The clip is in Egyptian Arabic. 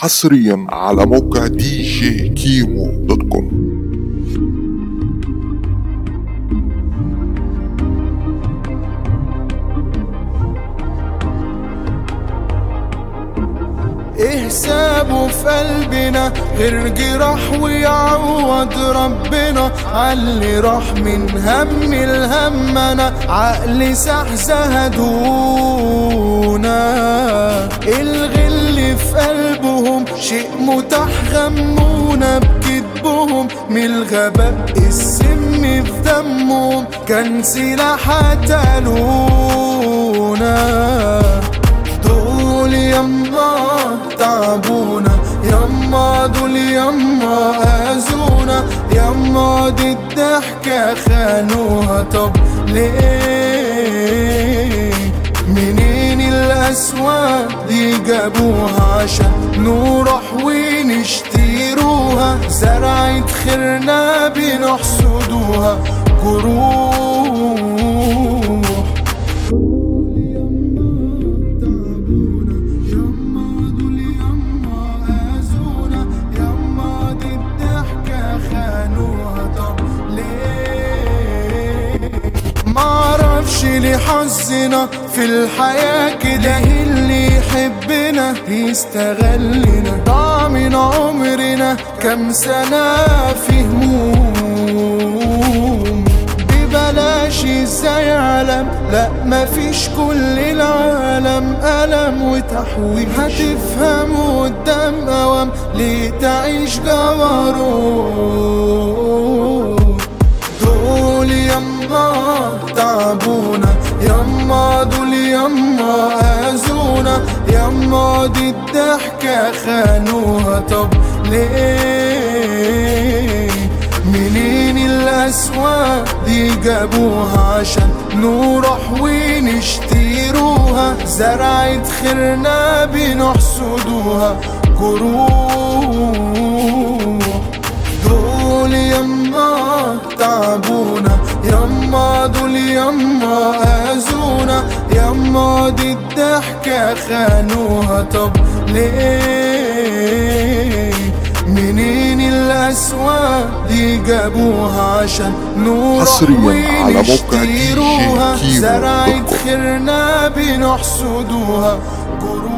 حصريا على موقع دي جي كيمو دوت كوم ايه سابه في قلبنا غير جراح ويعوض ربنا عاللي راح من هم الهمنا عقل سح زهدونا الغل في قلبهم شيء متاح غمونا بكذبهم من الغباء السم في دمهم كان سلاح قتلونا دول يما تعبونا يما دول يما اذونا يما دي الضحكة خانوها طب ليه منين الأسواق دي جابوها عشان نروح ونشتروها زرعة خيرنا بنحصدوها جروح تعبونا يما دول يما اذونا يما دي الضحكة خانوها طب ليه معرفش ليه حظنا في الحياة كده اللي يحبنا يستغلنا ضاع من عمرنا كام سنة في هموم ببلاش ازاي علم لا مفيش كل العالم ألم وتحويش هتفهم قدام أوام ليه تعيش جبروت دول يما تعبونا يما دول يما اذونا يما دي الضحكة خانوها طب ليه منين الأسواق دي جابوها عشان نروح ونشتروها زرعة خيرنا بنحصدوها جروح دول يما تعبونا يما دول يما اذونا يما دي الضحكة خانوها طب ليه منين الأسواق دي جابوها عشان نروح حصرياً على موقع ونشتروها DJ كيمو دوت زرعة كوم. خيرنا بنحصدوها جروح